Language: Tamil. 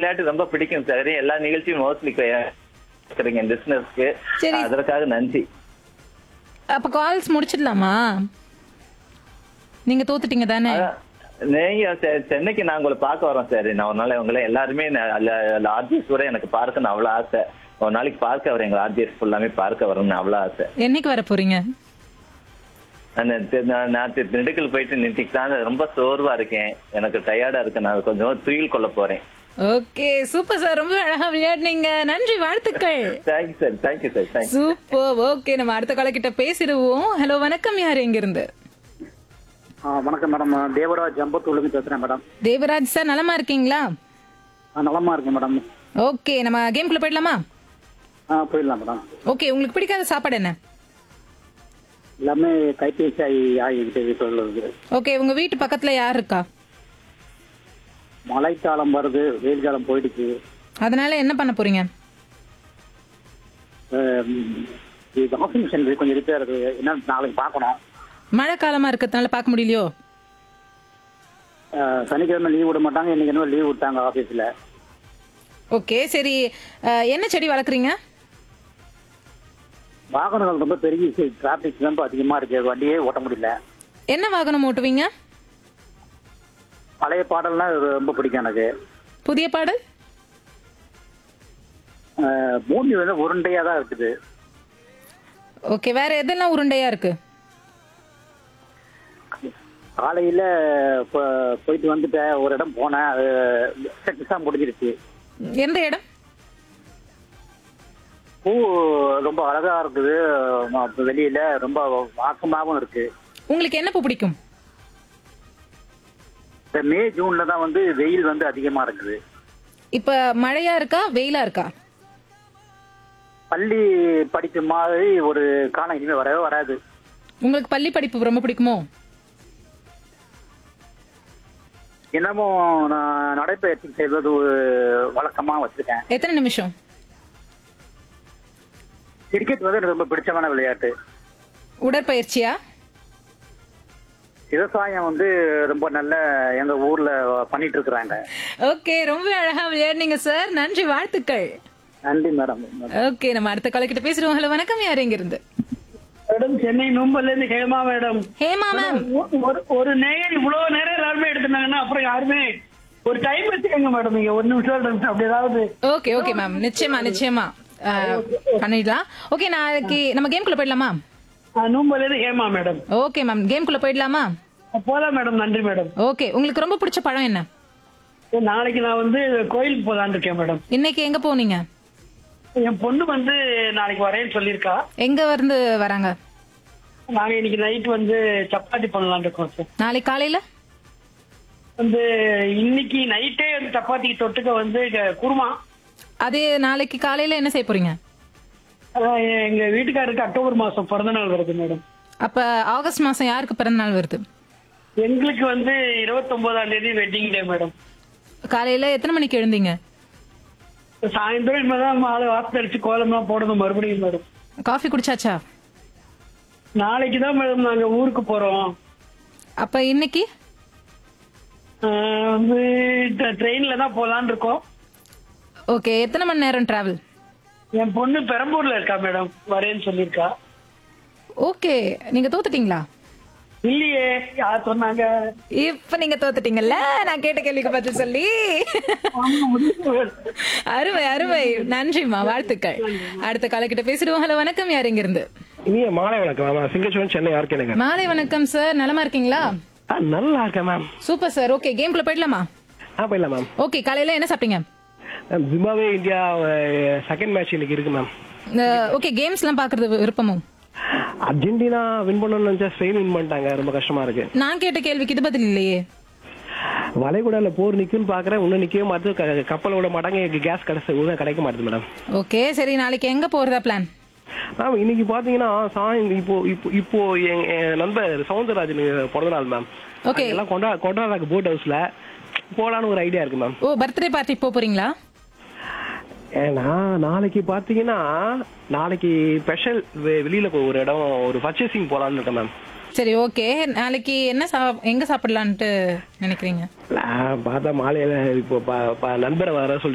விளையாட்டு ரொம்ப பிடிக்கும் சார் எல்லா நிகழ்ச்சியும் மோஸ்ட்லி இருக்கிறீங்க பிசினஸ்க்கு சரி. அதற்காக நன்றி அப்ப கால்ஸ் முடிச்சிடலாமா நீங்க தோத்துட்டீங்க தானே அதான், நீங்க செ- சென்னைக்கு நான் உங்களை பார்க்க வரோம் சார் நான் ஒரு நாள் உங்களை எல்லாருமே ஆர்ஜிஎஸ் கூட எனக்கு பார்க்கணும் அவ்வளவு ஆசை ஒரு நாளைக்கு பார்க்க வரேன் எங்க ஆர்ஜிஎஸ் ஃபுல்லாமே பார்க்க வரணும்னு அவ்வளவு ஆசை என்னைக்கு வர போறீங்க அந்த தி- நான் நான் தி- திண்டுக்கல் போயிட்டு நின்றுட்டு தான் ரொம்ப சோர்வா இருக்கேன் எனக்கு டயர்டா இருக்கு நான் கொஞ்சம் துயில் கொள்ள போறேன் ஓகே சூப்பர் சார் ரொம்ப அழகா விளையாடுனீங்க நன்றி வாழ்த்துக்கள் thank you sir thank you sir thank you super okay நம்ம அடுத்த கால கிட்ட பேசிடுவோம் ஹலோ வணக்கம் யார் எங்க இருந்து ஆ, வணக்கம் மேடம் தேவராஜ் அம்பத்தூர்லேருந்து பேசுறேன் மேடம் தேவராஜ் சார் நலமா இருக்கீங்களா ஆ, நலமா இருக்கேன் மேடம் ஓகே நம்ம கேம்குள்ள போயிடலாமா ஆ போயிடலாம் மேடம் ஓகே உங்களுக்கு பிடிக்காத சாப்பாடு என்ன எல்லாமே கைபேசி ஆகி ஆகிக்கிட்டு வீட்டில் இருக்குது ஓகே உங்க வீட்டு பக்கத்துல யார் இருக்கா மழைக்காலம் வருது வெயில் காலம் போயிடுச்சு அதனால என்ன பண்ண போறீங்க ஆம், இது வாஷிங் மிஷின் கொஞ்சம் ரிப்பேர் இருக்குது என்னன்னு நாளைக்கு பார்க்கணும் மழை காலமா இருக்கிறதுனால பார்க்க முடியலையோ ஆ, சனிக்கிழமை லீவ் விட மாட்டாங்க இன்னைக்கு என்ன லீவ் விட்டாங்க ஆஃபீஸில் ஓகே சரி அஹ், என்ன செடி வளர்க்குறீங்க வாகனங்கள் ரொம்ப பெருகிச்சு டிராபிக் ரொம்ப அதிகமாக இருக்கு வண்டியே ஓட்ட முடியல என்ன வாகனம் ஓட்டுவீங்க பழைய பாடல்லாம் ரொம்ப பிடிக்கும் எனக்கு புதிய பாடல் ஆ, பூமி வந்து உருண்டையாக தான் இருக்குது ஓகே வேற எதெல்லாம் உருண்டையா இருக்கு காலையில போ- போயிட்டு வந்துட்டேன் ஒரு இடம் போனேன் அது சக்சஸா முடிஞ்சிருச்சு எந்த இடம் பூ ரொம்ப அழகா இருக்குது ம- வெளியில ரொம்ப வாசமாகவும் இருக்கு உங்களுக்கு என்ன பூ பிடிக்கும் இந்த மே ஜூன்ல தான் வந்து வெயில் வந்து அதிகமா இருக்குது இப்ப மழையா இருக்கா வெயிலா இருக்கா பள்ளி படிச்ச மாதிரி ஒரு காலம் இனிமே வரவே வராது உங்களுக்கு பள்ளி படிப்பு ரொம்ப பிடிக்குமோ இன்னமும் நான் நடைப்பயிற்சி செய்வது ஒரு வழக்கமா வச்சிருக்கேன் எத்தனை நிமிஷம் கிரிக்கெட் வந்து எனக்கு ரொம்ப பிடிச்சமான விளையாட்டு உடற்பயிற்சியா விவசாயம் வந்து ரொம்ப நல்ல எங்க ஊர்ல பண்ணிட்டு இருக்கிறாங்க ஓகே ரொம்ப அழகா விளையாடுனீங்க சார் நன்றி வாழ்த்துக்கள் நன்றி மேடம் ஓகே நம்ம அடுத்த கால கிட்ட பேசுறோம் ஹலோ வணக்கம் யார் எங்க இருந்து மேடம் சென்னை நூம்பல்ல இருந்து ஹேமா மேடம் ஹேமா மேம் ஒரு- ஒரு ஒரு நேயர் இவ்வளவு நேரம் எல்லாருமே எடுத்துட்டாங்கன்னா அப்புறம் யாருமே ஒரு டைம் வச்சுக்கோங்க மேடம் நீங்க ஒரு நிமிஷம் ரெண்டு நிமிஷம் அப்படி ஏதாவது ஓகே ஓகே மேம் நிச்சயமா நிச்சயமா அஹ், பண்ணிடலாம் ஓகே நாளைக்கு நம்ம கேம்குள்ள போயிடலாமா நூம்பல்ல இருந்து ஹேமா மேடம் ஓகே மேம் கேம்குள்ள போயிடலாமா போலாம் மேடம் நன்றி மேடம் ஓகே உங்களுக்கு ரொம்ப பிடிச்ச படம் என்ன நாளைக்கு நான் வந்து கோயிலுக்கு போலான்னு இருக்கேன் மேடம் இன்னைக்கு எங்க போனீங்க என் பொண்ணு வந்து நாளைக்கு வரேன்னு சொல்லியிருக்கா எங்க இருந்து வராங்க நாங்க இன்னைக்கு நைட் வந்து சப்பாத்தி பண்ணலாம்னு இருக்கோம் சார் நாளைக்கு காலையில வந்து இன்னைக்கு நைட்டே வந்து சப்பாத்திக்கு தொட்டுக்க வந்து க- குருமா அதே நாளைக்கு காலையில என்ன செய்ய போறீங்க அதான் எங்க வீட்டுக்காரருக்கு அக்டோபர் மாசம் பிறந்த நாள் வருது மேடம் அப்ப ஆகஸ்ட் மாசம் யாருக்கு பிறந்த நாள் வருது எங்களுக்கு வந்து இருபத்தொன்பதாம் தேதி வெட்டிங் டே மேடம் காலையில எத்தனை மணிக்கு எழுந்தீங்க சாயந்தரம் இனிமேதான் மாலை வாசல் அடிச்சு கோலம்லாம் போடணும் மறுபடியும் மேடம் காஃபி குடிச்சாச்சா நாளைக்கு தான் மேடம் நாங்க ஊருக்கு போறோம் அப்ப இன்னைக்கு ஆஹ் வந்து ட்ரெயின்ல தான் போலான்னு இருக்கோம் ஓகே எத்தனை மணி நேரம் டிராவல் என் பொண்ணு பெரம்பூர்ல இருக்கா மேடம் வரேன்னு சொல்லியிருக்கா ஓகே நீங்க தோத்துட்டீங்களா இல்லையே யார் சொன்னாங்க இப்ப நீங்க தோத்துட்டீங்கல்ல நான் கேட்ட கேள்விக்கு பதில் சொல்லி அருமை அருமை நன்றிம்மா வாழ்த்துக்கள் அடுத்த காலக்கிட்ட பேசிடுவோம் ஹலோ வணக்கம் யார் இங்க இருந்து இனிய மாலை வணக்கம் மேம் சிங்கச்சுவன் சென்னை யாருக்கு எனக்கு மாலை வணக்கம் சார் நலமா இருக்கீங்களா நல்லா இருக்கேன் மேம் சூப்பர் சார் ஓகே கேம்குள்ள போயிடலாமா ஆ போயிடலாம் மேம் ஓகே காலையில என்ன சாப்பிட்டீங்க ma'am Zimbabwe India second match இன்னைக்கு இருக்கு மேம் ஓகே கேம்ஸ் எல்லாம் பாக்குறது விருப்பமும் அர்ஜென்டினா வின் பண்ணணும்னு நினைச்சா ஸ்பெயின் வின் பண்ணிட்டாங்க ரொம்ப கஷ்டமா இருக்கு நான் கேட்ட கேள்விக்கு இது பதில் இல்லையே வளைகுடால போர் நிக்கும்னு பாக்குறேன் இன்னும் நிக்கவே மாட்டேது க- கப்பல் விட மாட்டாங்க எனக்கு கேஸ் கிடைச்ச ஒழுங்கா கிடைக்க மாட்டேது மேடம் ஓகே சரி நாளைக்கு எங்க போறதா பிளான் மேம் இன்னைக்கு பாத்தீங்கன்னா சாயம் இப்போ இப்போ இப்போ என் என் நண்பர் சவுந்தரராஜன் பிறந்த நாள் மேம் Okay. எல்லாம் கொண்டா கொண்டாடுறாங்க போட் ஹவுஸ்ல போலான்னு ஒரு ஐடியா இருக்கு மேம் ஓ பர்த்டே பார்ட்டி போக போறீங்களா ஏன்னா நாளைக்கு பாத்தீங்கன்னா நாளைக்கு ஸ்பெஷல் வெளியில போ- ஒரு இடம் ஒரு பர்ச்சேசிங் போலான்னு இருக்கேன் மேம் சரி ஓகே நாளைக்கு என்ன சா எங்க சாப்பிடலான்ட்டு நினைக்கிறீங்க பார்த்தா மாலையில இப்போ ப- ப- நண்பரை வர சொல்லி